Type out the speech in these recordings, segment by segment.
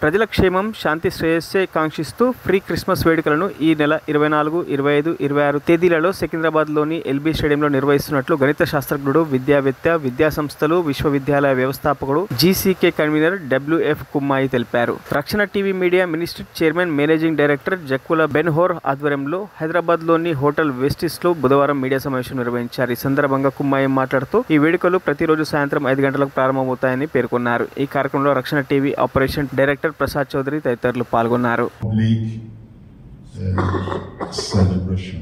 ప్రజల క్షేమం శాంతి శ్రేయస్సే కాంక్షిస్తూ free Christmas వేడుకలను ఈ నెల ఇరవై నాలుగు ఇరవై ఐదు ఇరవై ఆరు తేదీలలో సికింద్రాబాద్లోని ఎల్బీ స్టేడియంలో నిర్వహిస్తున్నట్లు గణిత శాస్త్రజ్ఞుడు విద్యావేత్త విద్యా సంస్థలు విశ్వవిద్యాలయ వ్యవస్థాపకుడు జీసీకే కన్వీనర్ డబ్ల్యూఎఫ్ కుమ్మాయి తెలిపారు Rakshana TV media ministry chairman managing director Jakkula Benhur ఆధ్వర్యంలో హైదరాబాద్లోని హోటల్ వెస్టిస్ లో బుధవారం మీడియా సమావేశం నిర్వహించారు ఈ సందర్భంగా కుమ్మాయి మాట్లాడుతూ ఈ వేడుకలు ప్రతిరోజు సాయంత్రం ఐదు గంటలకు ప్రారంభమవుతాయని పేర్కొన్నారు ఈ కార్యక్రమంలో Rakshana TV operation director Prasad Chowdary తదితరులు పాల్గొన్నారు public uh, celebration.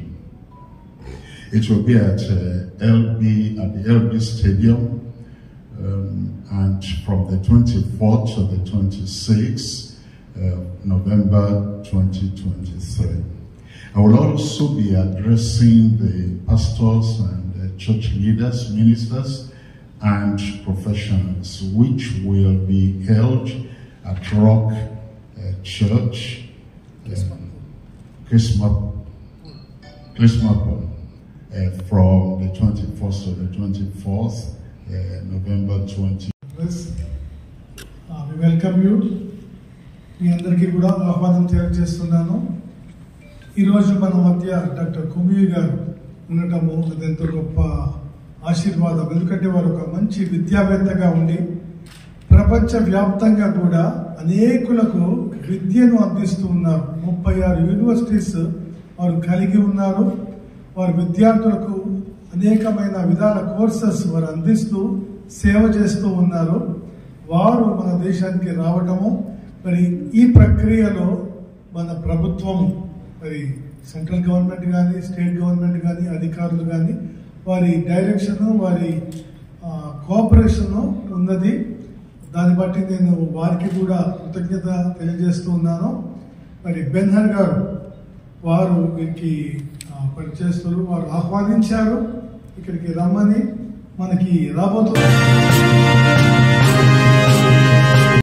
It will be at uh, LB at the LB Stadium, um, and from the 24th to the 26th uh, November 2023. I will also be addressing the pastors and uh, church leaders, ministers, and professionals, which will be held at Rock uh, Church, um, Christmas, Christmas uh, from the 21st to the 24th, uh, November 20. Plus we welcome you మీ అందరికీ కూడా ఆహ్వానం తెలియజేస్తున్నాను ఈరోజు మన మధ్య doctor కుమియ్ గారు ఉండటము అది ఎంతో గొప్ప ఆశీర్వాదం ఎందుకంటే వారు ఒక మంచి విద్యావేత్తగా ఉండి ప్రపంచ వ్యాప్తంగా కూడా అనేకులకు విద్యను అందిస్తూ ఉన్నారు ముప్పై ఆరు యూనివర్సిటీస్ వారు కలిగి ఉన్నారు వారి విద్యార్థులకు అనేకమైన విధాల కోర్సెస్ వారు అందిస్తూ సేవ చేస్తూ ఉన్నారు వారు మన దేశానికి రావటము మరి ఈ ప్రక్రియలో మన ప్రభుత్వం మరి సెంట్రల్ గవర్నమెంట్ కానీ స్టేట్ గవర్నమెంట్ కానీ అధికారులు కానీ వారి డైరెక్షన్ వారి కోఆపరేషన్ ఉన్నది దాన్ని బట్టి నేను వారికి కూడా కృతజ్ఞత తెలియజేస్తూ ఉన్నాను మరి బెన్హర్ గారు వారు వీరికి ఆ, పనిచేస్తారు వారు ఆహ్వానించారు ఇక్కడికి రమ్మని మనకి రాబోతున్నారు